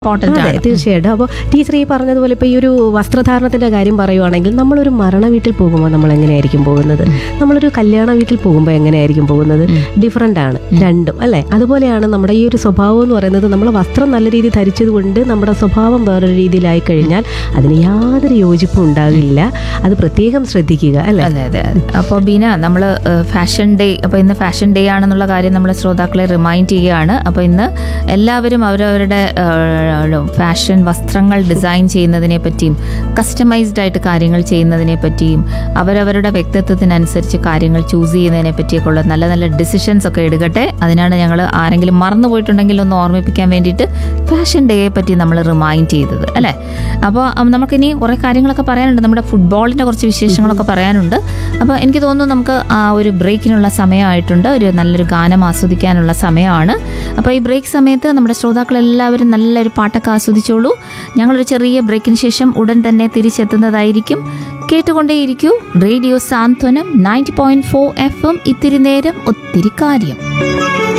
important അതെ ആണ് തീർച്ചയായിട്ടും അപ്പോൾ ടീച്ചർ ഈ പറഞ്ഞതുപോലെ ഇപ്പോൾ ഈ ഒരു വസ്ത്രധാരണത്തിന്റെ കാര്യം പറയുവാണെങ്കിൽ നമ്മളൊരു മരണ വീട്ടിൽ പോകുമ്പോൾ നമ്മൾ എങ്ങനെയായിരിക്കും പോകുന്നത് നമ്മളൊരു കല്യാണ വീട്ടിൽ പോകുമ്പോൾ എങ്ങനെയായിരിക്കും പോകുന്നത് ഡിഫറെൻ്റ് ആണ് രണ്ടും അല്ലേ അതുപോലെയാണ് നമ്മുടെ ഈ ഒരു സ്വഭാവം എന്ന് പറയുന്നത് നമ്മൾ വസ്ത്രം നല്ല രീതിയിൽ ധരിച്ചത് കൊണ്ട് നമ്മുടെ സ്വഭാവം വേറൊരു രീതിയിലായി കഴിഞ്ഞാൽ അതിന് യാതൊരു യോജിപ്പും ഉണ്ടാകില്ല അത് പ്രത്യേകം ശ്രദ്ധിക്കുക അല്ലേ അതെ അതെ അപ്പോൾ ബീന നമ്മൾ ഫാഷൻ ഡേ അപ്പോൾ ഇന്ന് ഫാഷൻ ഡേ ആണെന്നുള്ള കാര്യം നമ്മൾ ശ്രോതാക്കളെ റിമൈൻഡ് ചെയ്യുകയാണ് അപ്പോൾ ഇന്ന് എല്ലാവരും അവരവരുടെ ഫാഷൻ വസ്ത്രങ്ങൾ ഡിസൈൻ ചെയ്യുന്നതിനെ പറ്റിയും കസ്റ്റമൈസ്ഡ് ആയിട്ട് കാര്യങ്ങൾ ചെയ്യുന്നതിനെ പറ്റിയും അവരവരുടെ വ്യക്തിത്വത്തിനനുസരിച്ച് കാര്യങ്ങൾ ചൂസ് ചെയ്യുന്നതിനെ പറ്റിയൊക്കെ ഉള്ള നല്ല നല്ല ഡിസിഷൻസ് ഒക്കെ എടുക്കട്ടെ അതിനാണ് ഞങ്ങൾ ആരെങ്കിലും മറന്നു പോയിട്ടുണ്ടെങ്കിൽ ഒന്ന് ഓർമ്മിപ്പിക്കാൻ വേണ്ടിയിട്ട് ഫാഷൻ ഡേയെ പറ്റി നമ്മൾ റിമൈൻഡ് ചെയ്തത് അല്ലേ അപ്പോൾ നമുക്കിനി കുറേ കാര്യങ്ങളൊക്കെ പറയാനുണ്ട് നമ്മുടെ ഫുട്ബോളിൻ്റെ കുറച്ച് വിശേഷങ്ങളൊക്കെ പറയാനുണ്ട് അപ്പോൾ എനിക്ക് തോന്നുന്നു നമുക്ക് ആ ഒരു ബ്രേക്കിനുള്ള സമയമായിട്ടുണ്ട് ഒരു നല്ലൊരു ഗാനം ആസ്വദിക്കാനുള്ള സമയമാണ് അപ്പോൾ ഈ ബ്രേക്ക് സമയത്ത് നമ്മുടെ ശ്രോതാക്കളെല്ലാവരും നല്ലൊരു പാട്ടൊക്കെ ആസ്വദിച്ചോളൂ ഞങ്ങളൊരു ചെറിയ ബ്രേക്കിന് ശേഷം ഉടൻ തന്നെ തിരിച്ചെത്തുന്നതായിരിക്കും കേട്ടുകൊണ്ടേയിരിക്കൂ radio Santhwanam ninety point four F M ഇത്തിരി നേരം ഒത്തിരി കാര്യം